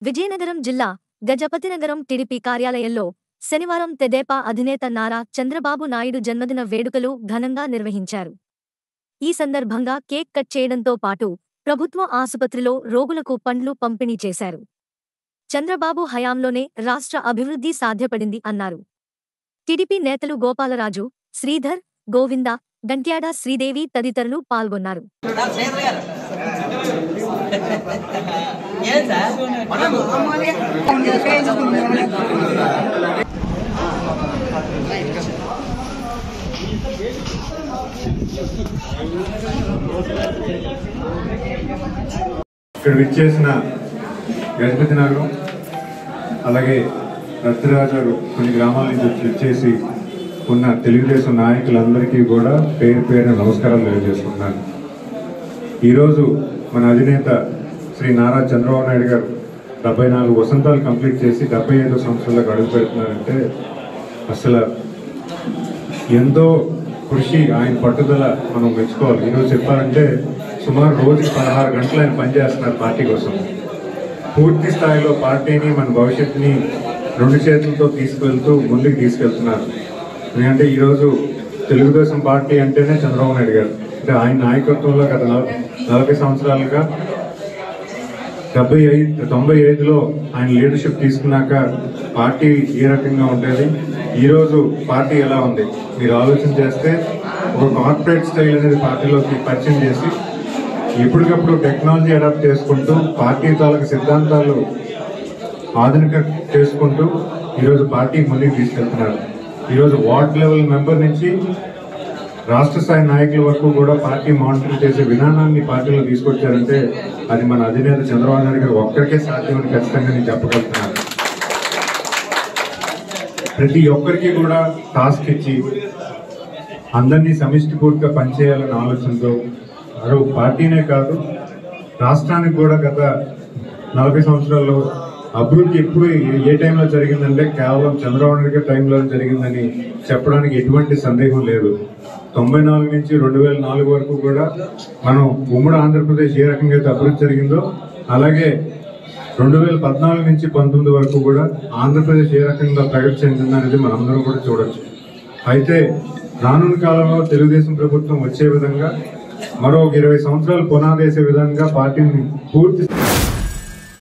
విజయనగరం జిల్లా గజపతినగరం టిడిపి కార్యాలయంలో శనివారం తెదేపా అధినేత నారా చంద్రబాబు నాయుడు జన్మదిన వేడుకలు ఘనంగా నిర్వహించారు ఈ సందర్భంగా కేక్ కట్ చేయడంతో పాటు ప్రభుత్వ ఆసుపత్రిలో రోగులకు పండ్లు పంపిణీ చేశారు చంద్రబాబు హయాంలోనే రాష్ట్ర అభివృద్ధి సాధ్యపడింది అన్నారు టిడిపి నేతలు గోపాలరాజు శ్రీధర్ గోవింద గంట్యాడ శ్రీదేవి తదితరులు పాల్గొన్నారు సార్ శ్రీధర్ గారు ఏం సార్ ఇక్కడ విచ్చేసిన గజపతి నగరం అలాగే రత్నరాజు గారు కొన్ని గ్రామాల నుంచి వచ్చి విచ్చేసి ఉన్న తెలుగుదేశం నాయకులందరికీ కూడా పేరు పేరు నమస్కారాలు తెలియజేసుకుంటున్నాను ఈరోజు మన అధినేత శ్రీ నారా చంద్రబాబు నాయుడు గారు డెబ్బై నాలుగు వసంతాలు కంప్లీట్ చేసి డెబ్బై ఐదో సంవత్సరాలకు అడుగు పెడుతున్నారంటే అసలు ఎంతో కృషి ఆయన పట్టుదల మనం మెచ్చుకోవాలి ఈరోజు చెప్పాలంటే సుమారు రోజుకి పదహారు గంటలు ఆయన పనిచేస్తున్నారు పార్టీ కోసం పూర్తి స్థాయిలో పార్టీని మన భవిష్యత్తుని రెండు చేతులతో తీసుకెళ్తూ ముందుకు తీసుకెళ్తున్నారు ఎందుకంటే ఈరోజు తెలుగుదేశం పార్టీ అంటేనే చంద్రబాబు నాయుడు గారు అంటే ఆయన నాయకత్వంలో గత నల- నలభై సంవత్సరాలుగా డెబ్బై ఐదు తొంభై ఐదులో ఆయన లీడర్షిప్ తీసుకున్నాక పార్టీ ఏ రకంగా ఉండేది ఈరోజు పార్టీ ఎలా ఉంది మీరు ఆలోచన చేస్తే ఒక కార్పొరేట్ స్టైల్ అనేది పార్టీలోకి పరిచయం చేసి ఎప్పటికప్పుడు టెక్నాలజీ అడాప్ట్ చేసుకుంటూ పార్టీ తాలూకు సిద్ధాంతాలు ఆధునిక చేసుకుంటూ ఈరోజు పార్టీ ముందుకు తీసుకెళ్తున్నారు ఈరోజు వార్డ్ లెవెల్ మెంబర్ నుంచి రాష్ట్ర స్థాయి నాయకుల వరకు కూడా పార్టీ మానిటర్ చేసే విధానాన్ని పార్టీలో తీసుకొచ్చారంటే అది మన అధినేత చంద్రబాబు నాయుడు గారు ఒక్కరికే సాధ్యమని ఖచ్చితంగా నేను చెప్పగలుగుతున్నాను ప్రతి ఒక్కరికి కూడా టాస్క్ ఇచ్చి అందరినీ సమిష్టిపూర్తిగా పనిచేయాలన్న ఆలోచనతో మరో పార్టీనే కాదు రాష్ట్రానికి కూడా గత నలభై సంవత్సరాల్లో అభివృద్ధి ఎప్పుడు ఏ- ఏ టైంలో జరిగిందంటే కేవలం చంద్రబాబు నాయుడు గారి టైంలో జరిగిందని చెప్పడానికి ఎటువంటి సందేహం లేదు తొంభై నాలుగు నుంచి రెండు వేల నాలుగు వరకు కూడా మనం ఉమ్మడి ఆంధ్రప్రదేశ్ ఏ రకంగా అయితే అభివృద్ధి జరిగిందో అలాగే రెండు వేల పద్నాలుగు నుంచి పంతొమ్మిది వరకు కూడా ఆంధ్రప్రదేశ్ ఏ రకంగా ప్రగతి చెందిందనేది మనందరం కూడా చూడొచ్చు అయితే రానున్న కాలంలో తెలుగుదేశం ప్రభుత్వం వచ్చే విధంగా మరో ఒక ఇరవై సంవత్సరాలు పునాదేసే విధంగా పార్టీని పూర్తి